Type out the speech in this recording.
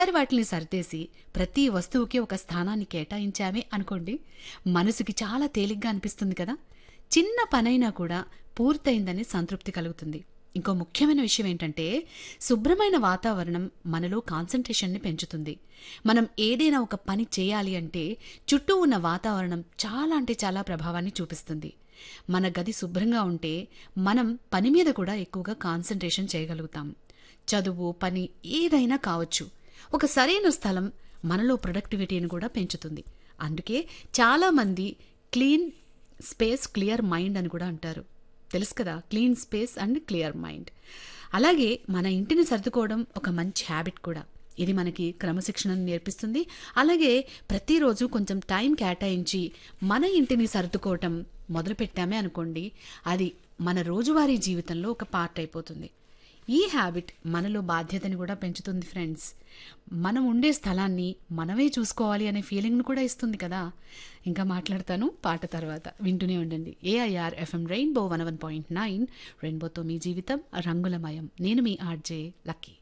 ఒకసారి వాటిని సరిదేసి ప్రతి వస్తువుకి ఒక స్థానాన్ని కేటాయించామే అనుకోండి మనసుకి చాలా తేలిగ్గా అనిపిస్తుంది కదా చిన్న పనైనా కూడా పూర్తయిందని సంతృప్తి కలుగుతుంది ఇంకో ముఖ్యమైన విషయం ఏంటంటే శుభ్రమైన వాతావరణం మనలో కాన్సన్ట్రేషన్ని పెంచుతుంది మనం ఏదైనా ఒక పని చేయాలి అంటే చుట్టూ ఉన్న వాతావరణం చాలా అంటే చాలా ప్రభావాన్ని చూపిస్తుంది మన గది శుభ్రంగా ఉంటే మనం పని మీద కూడా ఎక్కువగా కాన్సన్ట్రేషన్ చేయగలుగుతాం చదువు పని ఏదైనా కావచ్చు ఒక సరైన స్థలం మనలో ప్రొడక్టివిటీని కూడా పెంచుతుంది అందుకే చాలామంది క్లీన్ స్పేస్ క్లియర్ మైండ్ అని కూడా అంటారు తెలుసు కదా clean space and clear mind అలాగే మన ఇంటిని సర్దుకోవడం ఒక మంచి హ్యాబిట్ కూడా ఇది మనకి క్రమశిక్షణను నేర్పిస్తుంది అలాగే ప్రతిరోజు కొంచెం టైం కేటాయించి మన ఇంటిని సర్దుకోవటం మొదలుపెట్టామే అనుకోండి అది మన రోజువారీ జీవితంలో ఒక పార్ట్ అయిపోతుంది ఈ హ్యాబిట్ మనలో బాధ్యతని కూడా పెంచుతుంది ఫ్రెండ్స్ మనం ఉండే స్థలాన్ని మనమే చూసుకోవాలి అనే ఫీలింగ్ను కూడా ఇస్తుంది కదా ఇంకా మాట్లాడతాను పాట తర్వాత వింటూనే ఉండండి AIR FM rainbow one one point nine రెయిన్బోతో మీ జీవితం రంగులమయం నేను మీ ఆర్జే లక్కీ